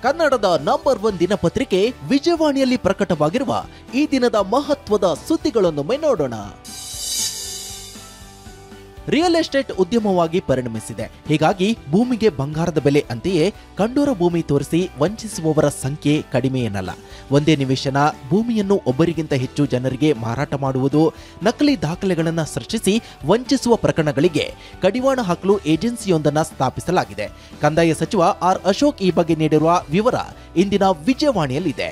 ಕನ್ನಡದ number one ದಿನಪತ್ರಿಕೆ ವಿಜಯವಾಣಿಯಲ್ಲಿ ಪ್ರಕಟವಾಗಿರುವ ಈ ದಿನದ ಮಹತ್ವದ ಸುದ್ದಿಗಳನ್ನೊಮ್ಮೆ ನೋಡೋಣ ರಿಯಲ್ ಎಸ್ಟೇಟ್ ಉದ್ಯಮವಾಗಿ ಪರಿಣಮಿಸಿದೆ ಹೀಗಾಗಿ ಭೂಮಿಗೆ ಬಂಗಾರದ ಬೆಲೆ ಅಂತೆಯೇ ಕಂಡೂರ ಭೂಮಿ ತೋರಿಸಿ ವಂಚಿಸುವವರ ಸಂಖ್ಯೆ ಕಡಿಮೆ ಏನಲ್ಲ ಒಂದೇ ನಿವೇಶನ ಭೂಮಿಯನ್ನು ಒಬ್ಬರಿಗಿಂತ ಹೆಚ್ಚು ಜನರಿಗೆ ಮಾರಾಟ ಮಾಡುವುದು ನಕಲಿ ದಾಖಲೆಗಳನ್ನು ಸೃಷ್ಟಿಸಿ ವಂಚಿಸುವ ಪ್ರಕರಣಗಳಿಗೆ ಕಡಿವಾಣ ಹಾಕಲು ಏಜೆನ್ಸಿಯೊಂದನ್ನು ಸ್ಥಾಪಿಸಲಾಗಿದೆ ಕಂದಾಯ ಸಚಿವ ಆರ್ ಅಶೋಕ್ ಈ ಬಗ್ಗೆ ನೀಡಿರುವ ವಿವರ ಇಂದಿನ ವಿಜಯವಾಣಿಯಲ್ಲಿದೆ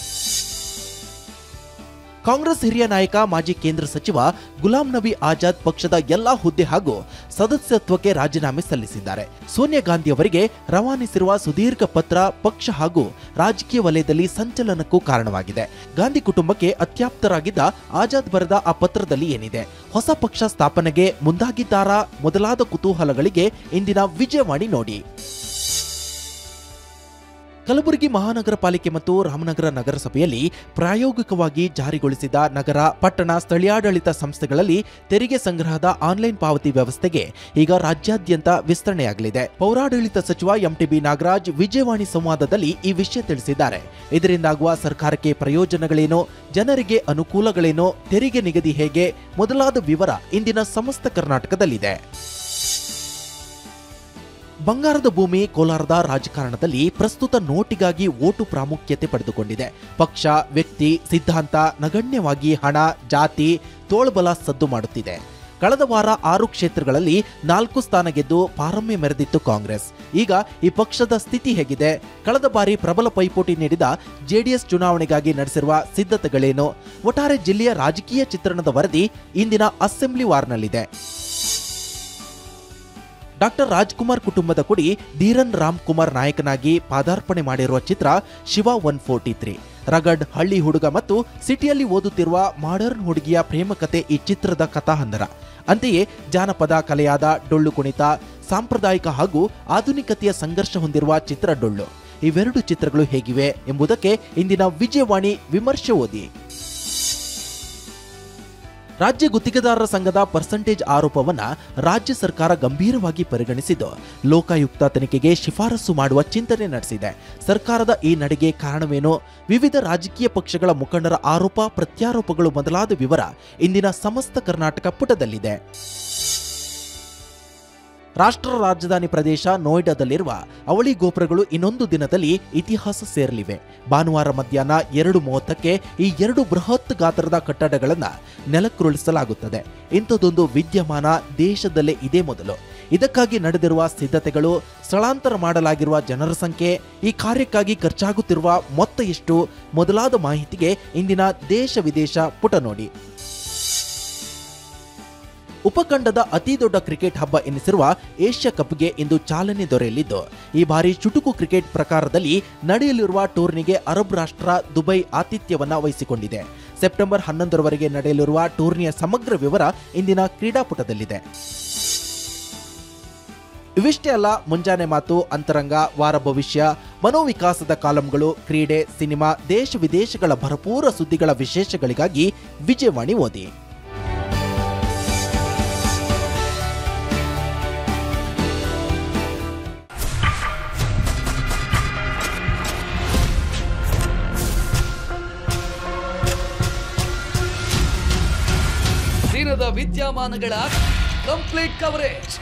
ಕಾಂಗ್ರೆಸ್ ಹಿರಿಯ ನಾಯಕ ಮಾಜಿ ಕೇಂದ್ರ ಸಚಿವ ಗುಲಾಂ ನಬಿ ಆಜಾದ್ ಪಕ್ಷದ ಎಲ್ಲಾ ಹುದ್ದೆ ಹಾಗೂ ಸದಸ್ಯತ್ವಕ್ಕೆ ರಾಜೀನಾಮೆ ಸಲ್ಲಿಸಿದ್ದಾರೆ ಸೋನಿಯಾ ಗಾಂಧಿ ಅವರಿಗೆ ರವಾನಿಸಿರುವ ಸುದೀರ್ಘ ಪತ್ರ ಪಕ್ಷ ಹಾಗೂ ರಾಜಕೀಯ ವಲಯದಲ್ಲಿ ಸಂಚಲನಕ್ಕೂ ಕಾರಣವಾಗಿದೆ ಗಾಂಧಿ ಕುಟುಂಬಕ್ಕೆ ಅತ್ಯಾಪ್ತರಾಗಿದ್ದ ಆಜಾದ್ ಬರೆದ ಆ ಪತ್ರದಲ್ಲಿ ಏನಿದೆ ಹೊಸ ಪಕ್ಷ ಸ್ಥಾಪನೆಗೆ ಮುಂದಾಗಿದ್ದಾರಾ ಮೊದಲಾದ ಕುತೂಹಲಗಳಿಗೆ ಇಂದಿನ ವಿಜಯವಾಣಿ ನೋಡಿ ಕಲಬುರಗಿ ಮಹಾನಗರ ಪಾಲಿಕೆ ಮತ್ತು ರಾಮನಗರ ನಗರಸಭೆಯಲ್ಲಿ ಪ್ರಾಯೋಗಿಕವಾಗಿ ಜಾರಿಗೊಳಿಸಿದ ನಗರ ಪಟ್ಟಣ ಸ್ಥಳೀಯಾಡಳಿತ ಸಂಸ್ಥೆಗಳಲ್ಲಿ ತೆರಿಗೆ ಸಂಗ್ರಹದ ಆನ್ಲೈನ್ ಪಾವತಿ ವ್ಯವಸ್ಥೆಗೆ ಈಗ ರಾಜ್ಯಾದ್ಯಂತ ವಿಸ್ತರಣೆಯಾಗಲಿದೆ ಪೌರಾಡಳಿತ ಸಚಿವ ಎಂಟಿಬಿ ನಾಗರಾಜ್ ವಿಜಯವಾಣಿ ಸಂವಾದದಲ್ಲಿ ಈ ವಿಷಯ ತಿಳಿಸಿದ್ದಾರೆ ಇದರಿಂದಾಗುವ ಸರ್ಕಾರಕ್ಕೆ ಪ್ರಯೋಜನಗಳೇನು ಜನರಿಗೆ ಅನುಕೂಲಗಳೇನು ತೆರಿಗೆ ನಿಗದಿ ಹೇಗೆ ಮೊದಲಾದ ವಿವರ ಇಂದಿನ ಸಮಸ್ತ ಕರ್ನಾಟಕದಲ್ಲಿದೆ ಬಂಗಾರದ ಭೂಮಿ ಕೋಲಾರದ ರಾಜಕಾರಣದಲ್ಲಿ ಪ್ರಸ್ತುತ ನೋಟಿಗಾಗಿ ಓಟು ಪ್ರಾಮುಖ್ಯತೆ ಪಡೆದುಕೊಂಡಿದೆ ಪಕ್ಷ ವ್ಯಕ್ತಿ ಸಿದ್ಧಾಂತ ನಗಣ್ಯವಾಗಿ ಹಣ ಜಾತಿ ತೋಳ್ಬಲ ಸದ್ದು ಮಾಡುತ್ತಿದೆ ಕಳೆದ ವಾರ ಆರು ಕ್ಷೇತ್ರಗಳಲ್ಲಿ ನಾಲ್ಕು ಸ್ಥಾನ ಗೆದ್ದು ಪಾರಮ್ಯ ಮೆರೆದಿತ್ತು ಕಾಂಗ್ರೆಸ್ ಈಗ ಈ ಪಕ್ಷದ ಸ್ಥಿತಿ ಹೇಗಿದೆ ಕಳೆದ ಬಾರಿ ಪ್ರಬಲ ಪೈಪೋಟಿ ನೀಡಿದ ಜೆಡಿಎಸ್ ಚುನಾವಣೆಗಾಗಿ ನಡೆಸಿರುವ ಸಿದ್ಧತೆಗಳೇನು ಒಟ್ಟಾರೆ ಜಿಲ್ಲೆಯ ರಾಜಕೀಯ ಚಿತ್ರಣದ ವರದಿ ಇಂದಿನ ಅಸೆಂಬ್ಲಿ ವಾರ್ನಲ್ಲಿದೆ ಡಾಕ್ಟರ್ ರಾಜ್ಕುಮಾರ್ ಕುಟುಂಬದ ಕುಡಿ ಧೀರನ್ ರಾಮ್ ಕುಮಾರ್ ನಾಯಕನಾಗಿ ಪಾದಾರ್ಪಣೆ ಮಾಡಿರುವ ಚಿತ್ರ Shiva one forty three rugged ಹಳ್ಳಿ ಹುಡುಗ ಮತ್ತು ಸಿಟಿಯಲ್ಲಿ ಓದುತ್ತಿರುವ ಮಾಡರ್ನ್ ಹುಡುಗಿಯ ಪ್ರೇಮ ಕತೆ ಈ ಚಿತ್ರದ ಕಥಾಹಂದರ ಅಂತೆಯೇ ಜಾನಪದ ಕಲೆಯಾದ ಡೊಳ್ಳು ಕುಣಿತ ಸಾಂಪ್ರದಾಯಿಕ ಹಾಗೂ ಆಧುನಿಕತೆಯ ಸಂಘರ್ಷ ಹೊಂದಿರುವ ಚಿತ್ರ ಡೊಳ್ಳು ಇವೆರಡು ಚಿತ್ರಗಳು ಹೇಗಿವೆ ಎಂಬುದಕ್ಕೆ ಇಂದಿನ ವಿಜಯವಾಣಿ ವಿಮರ್ಶೆ ಓದಿ ರಾಜ್ಯ ಗುತ್ತಿಗೆದಾರರ ಸಂಘದ ಪರ್ಸೆಂಟೇಜ್ ಆರೋಪವನ್ನ ರಾಜ್ಯ ಸರ್ಕಾರ ಗಂಭೀರವಾಗಿ ಪರಿಗಣಿಸಿದ್ದು ಲೋಕಾಯುಕ್ತ ತನಿಖೆಗೆ ಶಿಫಾರಸು ಮಾಡುವ ಚಿಂತನೆ ನಡೆಸಿದೆ ಸರ್ಕಾರದ ಈ ನಡೆಗೆ ಕಾರಣವೇನು ವಿವಿಧ ರಾಜಕೀಯ ಪಕ್ಷಗಳ ಮುಖಂಡರ ಆರೋಪ ಪ್ರತ್ಯಾರೋಪಗಳು ಮೊದಲಾದ ವಿವರ ಇಂದಿನ ಸಮಸ್ತ ಕರ್ನಾಟಕ ಪುಟದಲ್ಲಿದೆ ರಾಷ್ಟ್ರ ರಾಜಧಾನಿ ಪ್ರದೇಶ ನೋಯ್ಡಾದಲ್ಲಿರುವ ಅವಳಿ ಗೋಪುರಗಳು ಇನ್ನೊಂದು ದಿನದಲ್ಲಿ ಇತಿಹಾಸ ಸೇರಲಿವೆ ಭಾನುವಾರ ಮಧ್ಯಾಹ್ನ ಎರಡು ಮೂವತ್ತಕ್ಕೆ ಈ ಎರಡು ಬೃಹತ್ ಗಾತ್ರದ ಕಟ್ಟಡಗಳನ್ನು ನೆಲಕ್ಕುರುಳಿಸಲಾಗುತ್ತದೆ ಇಂಥದ್ದೊಂದು ವಿದ್ಯಮಾನ ದೇಶದಲ್ಲೇ ಇದೇ ಮೊದಲು ಇದಕ್ಕಾಗಿ ನಡೆದಿರುವ ಸಿದ್ಧತೆಗಳು ಸ್ಥಳಾಂತರ ಮಾಡಲಾಗಿರುವ ಜನರ ಸಂಖ್ಯೆ ಈ ಕಾರ್ಯಕ್ಕಾಗಿ ಖರ್ಚಾಗುತ್ತಿರುವ ಮೊತ್ತ ಎಷ್ಟು ಮೊದಲಾದ ಮಾಹಿತಿಗೆ ಇಂದಿನ ದೇಶ ವಿದೇಶ ಪುಟ ನೋಡಿ ಉಪಖಂಡದ ಅತಿ ದೊಡ್ಡ ಕ್ರಿಕೆಟ್ ಹಬ್ಬ ಎನಿಸಿರುವ ಏಷ್ಯಾ ಕಪ್ಗೆ ಇಂದು ಚಾಲನೆ ದೊರೆಯಲಿದ್ದು ಈ ಬಾರಿ ಚುಟುಕು ಕ್ರಿಕೆಟ್ ಪ್ರಕಾರದಲ್ಲಿ ನಡೆಯಲಿರುವ ಟೂರ್ನಿಗೆ ಅರಬ್ ರಾಷ್ಟ್ರ ದುಬೈ ಆತಿಥ್ಯವನ್ನ ವಹಿಸಿಕೊಂಡಿದೆ ಸೆಪ್ಟೆಂಬರ್ ಹನ್ನೊಂದರವರೆಗೆ ನಡೆಯಲಿರುವ ಟೂರ್ನಿಯ ಸಮಗ್ರ ವಿವರ ಇಂದಿನ ಕ್ರೀಡಾಪುಟದಲ್ಲಿದೆ ಇವಿಷ್ಟೇ ಅಲ್ಲ ಮುಂಜಾನೆ ಮಾತು ಅಂತರಂಗ ವಾರ ಭವಿಷ್ಯ ಮನೋವಿಕಾಸದ ಕಾಲಂಗಳು ಕ್ರೀಡೆ ಸಿನಿಮಾ ದೇಶ ವಿದೇಶಗಳ ಭರಪೂರ ಸುದ್ದಿಗಳ ವಿಶೇಷಗಳಿಗಾಗಿ ವಿಜಯವಾಣಿ ಓದಿ ದಿನದ ವಿದ್ಯಮಾನಗಳ ಕಂಪ್ಲೀಟ್ ಕವರೇಜ್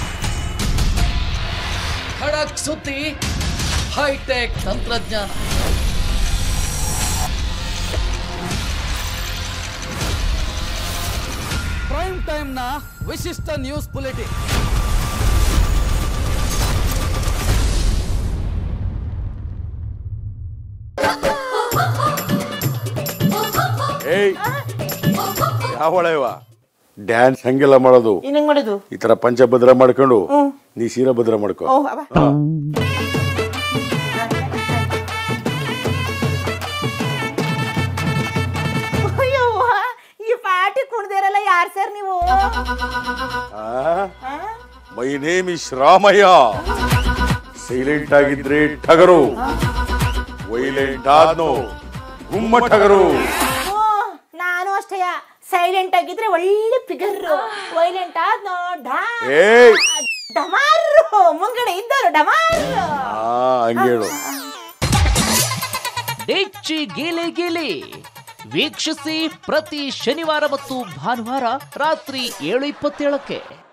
ಖಡಕ್ ಸುದ್ದಿ ಹೈಟೆಕ್ ತಂತ್ರಜ್ಞಾನ ಪ್ರೈಮ್ ಟೈಮ್ ನ ವಿಶಿಷ್ಟ ನ್ಯೂಸ್ ಬುಲೆಟಿನ್ ಏಯ್ ಯಾವಳ ಇವ ಡ್ಯಾನ್ಸ್ ಹಂಗೆಲ್ಲ ಮಾಡೋದು ಇನ್ ಹೆಂಗ್ ಮಾಡೋದು ಈ ತರ ಪಂಚಭದ್ರ ಮಾಡ್ಕೊಂಡು ನೀ ಸೀರಾ ಭದ್ರ ಮಾಡ್ಕೊ ಓ ಅವ ಅಯ್ಯವ್ವ, ಈ ಪಾಟಿ ಕುಣ್ದಿರಲ್ಲ ಯಾರ್ ಸರ್ ನೀವು my name is Ramaiah silent ಆಗಿದ್ರೆ ಟಗರು ವೈಲೆಂಟ್ ಆದ್ನೋ ಗುಮ್ಮ ಟಗರು ಓ, ನಾನು ಅಷ್ಟೇಯ ಸೈಲೆಂಟ್ ಆಗಿದ್ರೆ ಒಳ್ಳೆ ಫಿಗರ್ ವೈಲೆಂಟ್ ಆದ್ ನೋಡ ಏಯ್ ಡಮಾರು ಮುಂಗಡೆ ಇದ್ದರು ಡಮಾರು ಹಾ ಹಂಗೇಳು ಡಿಚ್ಚಿ ಗೀಲಿ ಗೀಲಿ ವೀಕ್ಷಿಸಿ ಪ್ರತಿ ಶನಿವಾರ ಮತ್ತು ಭಾನುವಾರ ರಾತ್ರಿ ಏಳು ಇಪ್ಪತ್ತೇಳಕ್ಕೆ